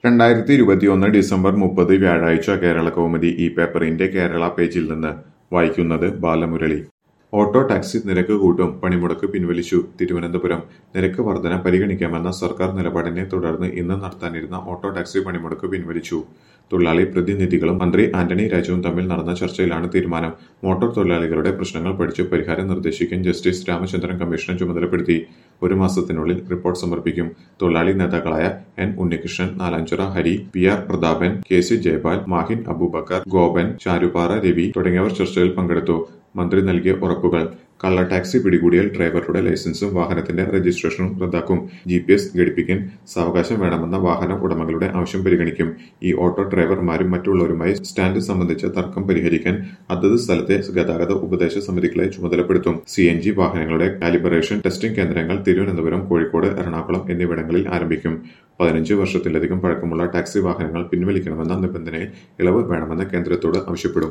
രണ്ടായിരത്തി ഇരുപത്തിയൊന്ന് ഡിസംബർ മുപ്പത് വ്യാഴാഴ്ച കേരള കൗമുദി ഈ പേപ്പറിന്റെ കേരള പേജിൽ നിന്ന് വായിക്കുന്നത് ബാലമുരളി ഓട്ടോ ടാക്സി നിരക്ക് കൂട്ടും പണിമുടക്ക് പിൻവലിച്ചു തിരുവനന്തപുരം നിരക്ക് വർധന പരിഗണിക്കാമെന്ന സർക്കാർ നിലപാടിനെ തുടർന്ന് ഇന്ന് നടത്താനിരുന്ന ഓട്ടോ ടാക്സി പണിമുടക്ക് പിൻവലിച്ചു തൊഴിലാളി പ്രതിനിധികളും മന്ത്രി ആന്റണി രാജുവും തമ്മിൽ നടന്ന ചർച്ചയിലാണ് തീരുമാനം മോട്ടോർ തൊഴിലാളികളുടെ പ്രശ്നങ്ങൾ പഠിച്ച് പരിഹാരം നിർദ്ദേശിക്കാൻ ജസ്റ്റിസ് രാമചന്ദ്രൻ കമ്മീഷനെ ചുമതലപ്പെടുത്തി ഒരു മാസത്തിനുള്ളിൽ റിപ്പോർട്ട് സമർപ്പിക്കും തൊഴിലാളി നേതാക്കളായ N Unnikrishnan Nalanchira Hari P R Prathapan K C Jayapal Mahin Aboobacker Gopan Charupara Ravi തുടങ്ങിയവർ ചർച്ചയിൽ പങ്കെടുത്തു മന്ത്രി നൽകിയ ഉറപ്പുകൾ കള്ള ടാക്സി പിടികൂടിയാൽ ഡ്രൈവറുടെ ലൈസൻസും വാഹനത്തിന്റെ രജിസ്ട്രേഷനും റദ്ദാക്കും ജി പി എസ് ഘടിപ്പിക്കാൻ സാവകാശം വേണമെന്ന വാഹന ഉടമകളുടെ ആവശ്യം പരിഗണിക്കും ഈ ഓട്ടോ ഡ്രൈവർമാരും മറ്റുള്ളവരുമായി സ്റ്റാൻഡ് സംബന്ധിച്ച തർക്കം പരിഹരിക്കാൻ അതത് സ്ഥലത്തെ ഗതാഗത ഉപദേശ സമിതികളെ ചുമതലപ്പെടുത്തും സി എൻ ജി വാഹനങ്ങളുടെ കാലിബറേഷൻ ടെസ്റ്റിംഗ് കേന്ദ്രങ്ങൾ തിരുവനന്തപുരം കോഴിക്കോട് എറണാകുളം എന്നിവിടങ്ങളിൽ ആരംഭിക്കും പതിനഞ്ച് വർഷത്തിലധികം പഴക്കമുള്ള ടാക്സി വാഹനങ്ങൾ പിൻവലിക്കണമെന്ന നിബന്ധനയിൽ ഇളവ് വേണമെന്ന് കേന്ദ്രത്തോട് ആവശ്യപ്പെടും